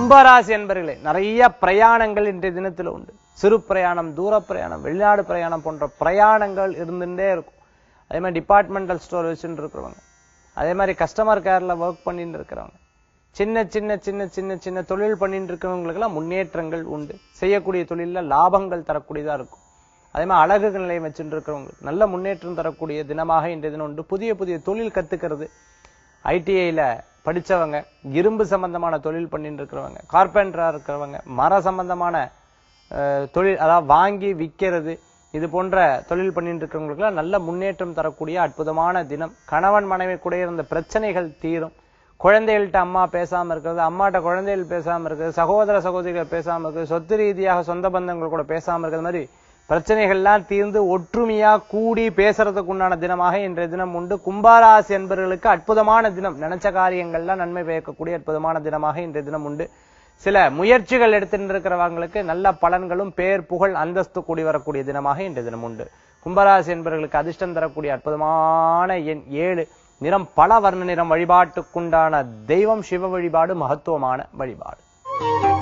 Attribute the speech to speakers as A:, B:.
A: கும்பராசி என்பர்களே நிறைய பிரயாணங்கள் இன்றைய தினத்துல உண்டு சிறு பிரயாணம் தூர பிரயாணம் வெளிநாடு பிரயாணம் போன்ற பிரயாணங்கள் இருந்துட்டே இருக்கும் அதே மாதிரி டிபார்ட்மெண்டல் ஸ்டோர் வச்சுட்டு இருக்கிறவங்க அதே மாதிரி கஸ்டமர் கேர்ல ஒர்க் பண்ணிட்டு இருக்கிறவங்க சின்ன சின்ன சின்ன சின்ன சின்ன தொழில் பண்ணிட்டு இருக்கிறவங்களுக்கெல்லாம் முன்னேற்றங்கள் உண்டு செய்யக்கூடிய தொழில்ல லாபங்கள் தரக்கூடியதா இருக்கும் அதே மாதிரி அழகு நிலையம் வச்சுட்டு இருக்கிறவங்களுக்கு நல்ல முன்னேற்றம் தரக்கூடிய தினமாக இன்றைய தினம் உண்டு புதிய புதிய தொழில் கத்துக்கிறது ஐடிஐல படிச்சவங்க இரும்பு சம்பந்தமான தொழில் பண்ணிட்டு இருக்கிறவங்க கார்பெண்டரா இருக்கிறவங்க மர சம்பந்தமான அஹ், தொழில் அதாவது வாங்கி விற்கிறது இது போன்ற தொழில் பண்ணிட்டு இருக்கிறவங்களுக்குலாம் நல்ல முன்னேற்றம் தரக்கூடிய அற்புதமான தினம் கணவன் மனைவி கூட இருந்த பிரச்சனைகள் தீரும் குழந்தைகள்கிட்ட அம்மா பேசாம இருக்கிறது அம்மாட்ட குழந்தைகள் பேசாம இருக்கிறது சகோதர சகோதரிகள் பேசாம இருக்கிறது சொத்து ரீதியாக சொந்த பந்தங்கள் கூட பேசாம இருக்கிறது மாதிரி பிரச்சனைகள்லாம் தீர்ந்து ஒற்றுமையா கூடி பேசுறதுக்கு உண்டான தினமாக இன்றைய தினம் உண்டு கும்பாராசி என்பவர்களுக்கு அற்புதமான தினம் நினைச்ச காரியங்கள்லாம் நன்மை பயக்கக்கூடிய அற்புதமான தினமாக இன்றைய தினம் உண்டு சில முயற்சிகள் எடுத்துட்டு இருக்கிறவங்களுக்கு நல்ல பலன்களும் பேர் புகழ் அந்தஸ்து கூடி வரக்கூடிய தினமாக இன்றைய தினம் உண்டு கும்பராசி என்பவர்களுக்கு அதிர்ஷ்டம் தரக்கூடிய அற்புதமான எண் ஏழு நிறம் பல வர்ண நிறம் வழிபாட்டுக்குண்டான தெய்வம் சிவ வழிபாடு மகத்துவமான வழிபாடு